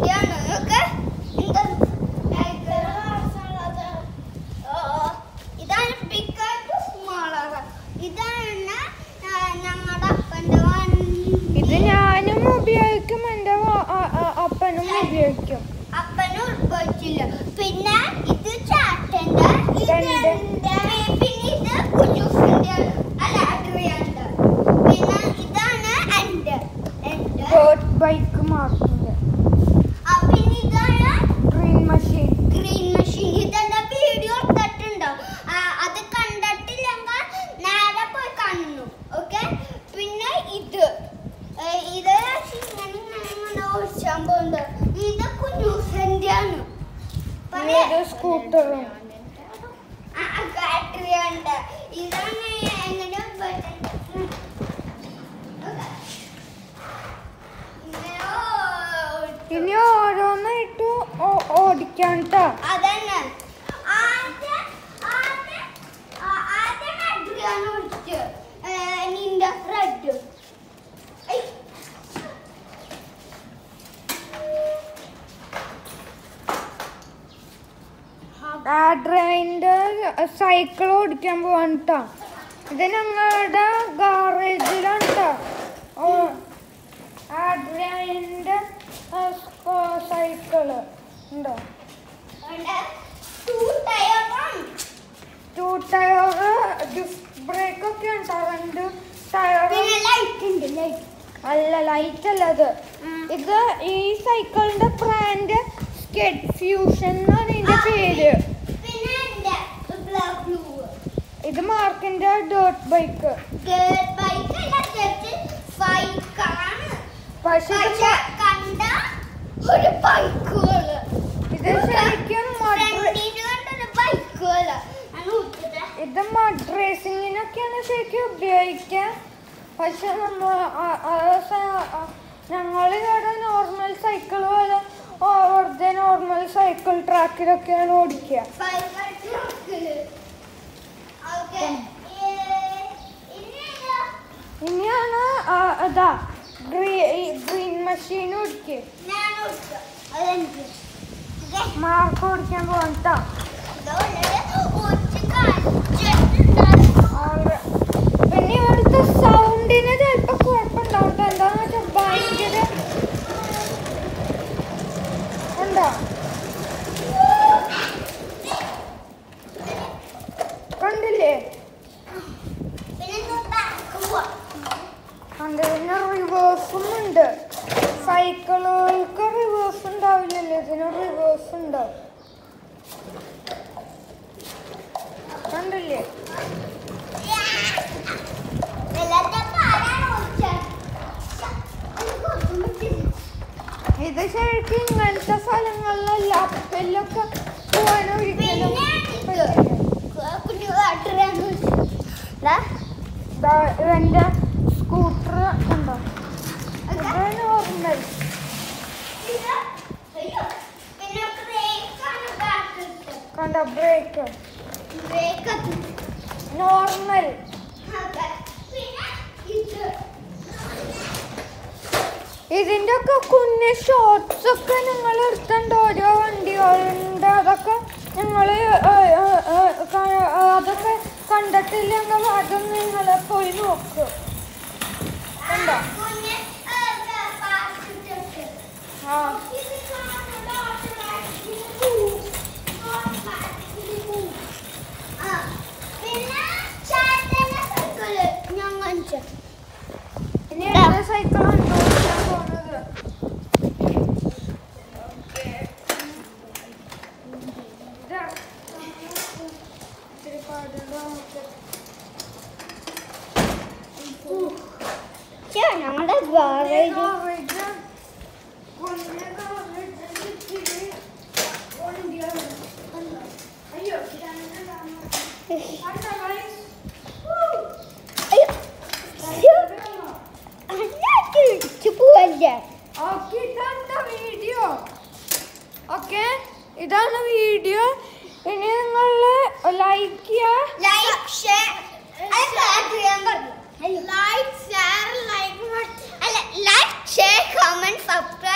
വണ്ടിയാണ് ഓക്കെ എന്താ ഇതാണ് ബിഗ് സ്മോളർ ഇതാണ് ഞങ്ങളുടെ അപ്പൻ്റെ വണ്ടി ഇത് ഞാനും ഉപയോഗിക്കും എൻ്റെ വ- അ- അ- അപ്പനും ഉപയോഗിക്കും അപ്പന് ഉൾപ്പെട്ടില്ല പിന്നെ ഇത് ചാട്ടന്റെ ഇത് രണ്ട്. എന്റെ പിന്നെ ഇത് കുഞ്ഞുഫിന്റെ അല്ല അഡ്രിയന്റെ പിന്നെ ഇതാണ് എന്റെ എന്റെ ഡോട്ട് ബൈക്ക് മാർക്കിൻ്റെ ആ, പിന്നെ ഇതാണ് ഗ്രീൻ മെഷീൻ ഗ്രീൻ മെഷീൻ ഇതെന്റെ വീഡിയോ എടുത്തിട്ടുണ്ടോ ആ, അത് കണ്ടിട്ടില്ലെങ്കിൽ നേരെ പോയി കാണുന്നു ഓക്കെ പിന്നെ ഇത് ഏ, ഇത് ഇങ്ങനെ ഇങ്ങനെ ഇങ്ങനെ ഓടിച്ചാൻ പോകുന്നത് ഇത് കുഞ്ഞൂസന്റെ ആണ് ഇത് സ്കൂട്ടറും ബാറ്ററി ഉണ്ട് ഇതാണ് എങ്ങനെ ബട്ടൺ ഇനി ഓരോന്നായിട്ട് ഓ- ഓടിക്കാൻ ട്ടോ അതന്നെ ആദ്യം ആദ്യം ആ, ആദ്യം അഡ്രിയാണ് ഒഴിച്ച് നിന്റെ റെഡ് ആഡ്രൈൻ്റെ സൈക്കിൾ ഓടിക്കാൻ പോവാൻ ട്ടോ ഇത് ഞങ്ങളുടെ ഗാറേജിലാണ് ട്ടോ ഓ ആഡ്രൈൻ്റെ സൈക്കിള് ഉണ്ടോ ടു ടയറും ടു ടയർ ഡിസ്ക് ബ്രേക്ക് ഒക്കെ ഉണ്ടോ രണ്ട് ടയർ പിന്നെ ലൈറ്റ് ഉണ്ട് ലൈറ്റ് അല്ല ലൈറ്റ് അല്ല അത് ഇത് ഈ സൈക്കിളിന്റെ ബ്രാൻഡ് സ്കെഡ് ഫ്യൂഷൻ എന്നാണ് ഇതിന്റെ പേര് പിന്നെ ഉണ്ട് ബ്ലാക്ക് ബ്ലൂ ഇത് മാർക്കിന്റെ ഡേർട്ട് ബൈക്ക് ഗേൾ ബൈക്ക് അല്ല ജസ്റ്റ് ബൈക്കാണ് പക്ഷെ ഇത് പക്ഷെ കണ്ട ഒരു ബൈക്കുകള് ഇത് ശരിക്കും മഡ് ഫ്രണ്ടില് കണ്ടൊരു ബൈക്കുകള് ആണ് വിട്ടത് ഇത് മഡ് റേസിങ്ങിനൊക്കെയാണ് ശരിക്കും ഉപയോഗിക്കുക പക്ഷെ നമ്മൾ ഞങ്ങൾ ഇവിടെ നോർമൽ സൈക്കിൾ പോലെ ഓ, വെറുതെ നോർമൽ സൈക്കിൾ ട്രാക്കിലൊക്കെയാണ് ഓടിക്കുക ഓക്കെ ഇനിയോ ഇനിയാണ് ആ, ഇതാ ഗ്രീൻ മെഷീൻ ഓടിക്കുക ഞാൻ വിട്ടു അതെനിക്ക് ഓക്കെ മാർക്ക് ഓടിക്കാൻ പോകട്ടോ പിന്നെ ഇവിടുത്തെ സൗണ്ടിന് ചിലപ്പോ കുഴപ്പമുണ്ടാവും ട്ടോ. എന്താന്ന് വെച്ചാൽ ഭയങ്കര ഉണ്ടോ കണ്ടില്ലേ കണ്ട് പിന്നെ റിവേഴ്സും ഉണ്ട് സൈക്കിളുകൾക്ക് റിവേഴ്സ് ഉണ്ടാവില്ലല്ലോ ഇതിന് റിവേഴ്സ് ഉണ്ടാവും കണ്ടില്ലേ ഇത് ശരിക്കും ഇങ്ങനത്തെ സ്ഥലങ്ങളിലല്ല അപ്പല്ലൊക്കെ പോകാൻ ഒരിക്കലും ദാ ഇവന്റെ സ്കൂട്ടർ ഉണ്ടോ ഇത് നോർമൽ കണ്ട ബ്രേക്ക് നോർമൽ ഇതിന്റെ ഒക്കെ കുഞ്ഞ് ഷോർട്സ് ഒക്കെ ഞങ്ങൾ എടുത്തുണ്ട് ഓരോ വണ്ടികളുണ്ട് അതൊക്കെ ഞങ്ങൾ അതൊക്കെ കണ്ടിട്ടില്ലെങ്കിൽ അതും നിങ്ങൾ പോയി നോക്ക് കണ്ടോ ആ ഇനി അടുത്ത സൈക്കിളാണ് ഓടിക്കാൻ പോകുന്നത് ഇതാ. ഇത്തിരി പാടുണ്ടോ നോക്ക്. ഞങ്ങളുടെ ഗാറേജ് ഗാറേജ്. കുഞ്ഞ് ഗാറേജിൽ ഇത്തിരി വണ്ടിയാണ്. കണ്ടോ? അയ്യോ ഇതാണ് കണ്ടോ guys? ഇടിച്ചു പോവല്ലേ ഓക്കെ ഇതാണ് വീഡിയോ ഓക്കെ ഇതാണ് വീഡിയോ ഇനി നിങ്ങൾ ലൈക്ക് ചെയ്യുക like share like share like അല്ല ലൈക്ക് ഷെയർ കമന്റ് സബ്സ്ക്രൈബ്